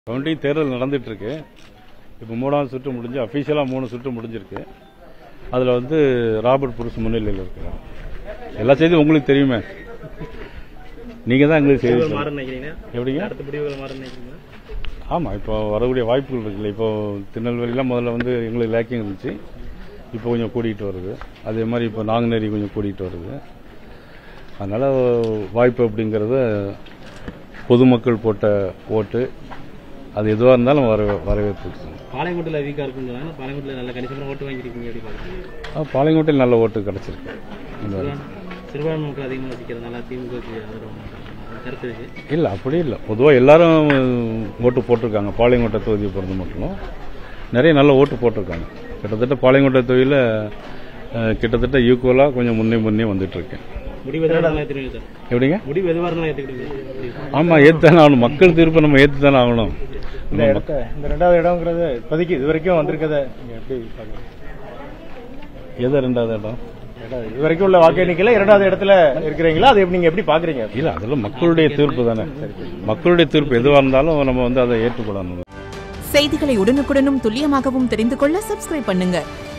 Counting தேர்தல் நடந்துட்டு இருக்கு இப்போ மூணாவது சுற்று முடிஞ்சு அஃபீஷியலாக மூணு சுற்று முடிஞ்சிருக்கு அதில் வந்து ராபர்ட் புருஷ் முன்னிலையில் இருக்கிறார் எல்லா செய்தியும் உங்களுக்கு தெரியுமே நீங்கள் தான் எங்களுக்கு செய்தி முடிவுகள் சொல்லணும். மாறும் நினைக்கிறீங்க எப்படிங்க அடுத்த முடிவுகள் மாறும் நினைக்கிறீங்க ஆமாம் இப்போ வரக்கூடிய வாய்ப்புகள் இருக்குல்ல இப்போ திருநெல்வேலியில் முதல்ல வந்து எங்களுக்கு லேக்கிங் இருந்துச்சு இப்போ கொஞ்சம் கூட்டிகிட்டு வருது அதே மாதிரி இப்போ நாங்குநேரி கொஞ்சம் கூட்டிகிட்டு வருது அதனால் வாய்ப்பு அப்படிங்கிறது பொதுமக்கள் போட்ட ஓட்டு அது எதுவாக இருந்தாலும் வர வரவேற்பு பாளையங்கோட்டில் வீக்கா இருக்குன்னு சொன்னாங்க பாளையங்கோட்டில் நல்ல கணிசமான ஓட்டு வாங்கியிருக்கீங்க எப்படி பாருங்க பாளையங்கோட்டையில் நல்ல ஓட்டு கிடச்சிருக்கு இந்த வாரம். சிறுபான்மை மக்கள் அதிகமாக வச்சுக்கிறதுனால திமுக கருத்து இருக்கு இல்லை அப்படி இல்லை பொதுவாக எல்லாரும் ஓட்டு போட்டிருக்காங்க பாளையங்கோட்டை தொகுதியை பொறுத்த மட்டும் நிறைய நல்ல ஓட்டு போட்டிருக்காங்க கிட்டத்தட்ட பாளையங்கோட்டை தொகுதியில் அஹ், கிட்டத்தட்ட ஈக்குவலாக கொஞ்சம் முன்னே முன்னே வந்துட்டு இருக்கேன் முடிவு எதுவாக இருந்தாலும் ஏற்றுக்கிறீங்க சார் எப்படிங்க முடிவு எதுவாக இருந்தாலும் ஏற்றுக்கிட்டீங்க ஆமாம் ஏற்றுதானே ஆகணும் மக்கள் தீர்ப்பை நம்ம ஏற்று தானே ஆகணும் இந்த இடத்த இந்த ரெண்டாவது இடம்ங்கிறது இப்போதைக்கு இது வரைக்கும் வந்திருக்கத நீங்க எப்படி பாக்குறீங்க எது ரெண்டாவது இடம் ரெண்டாவது இது வரைக்கும் உள்ள வாக்கு எண்ணிக்கையில இரண்டாவது இடத்துல இருக்கிறீங்களா அது எப்படி நீங்க எப்படி பாக்குறீங்க இல்லை அதெல்லாம் மக்களுடைய தீர்ப்பு தானே மக்களுடைய தீர்ப்பு எதுவாக இருந்தாலும் நம்ம வந்து அதை ஏற்றுக்கொள்ளணும் செய்திகளை உடனுக்குடனும் துல்லியமாகவும் தெரிந்து கொள்ள சப்ஸ்கிரைப் பண்ணுங்க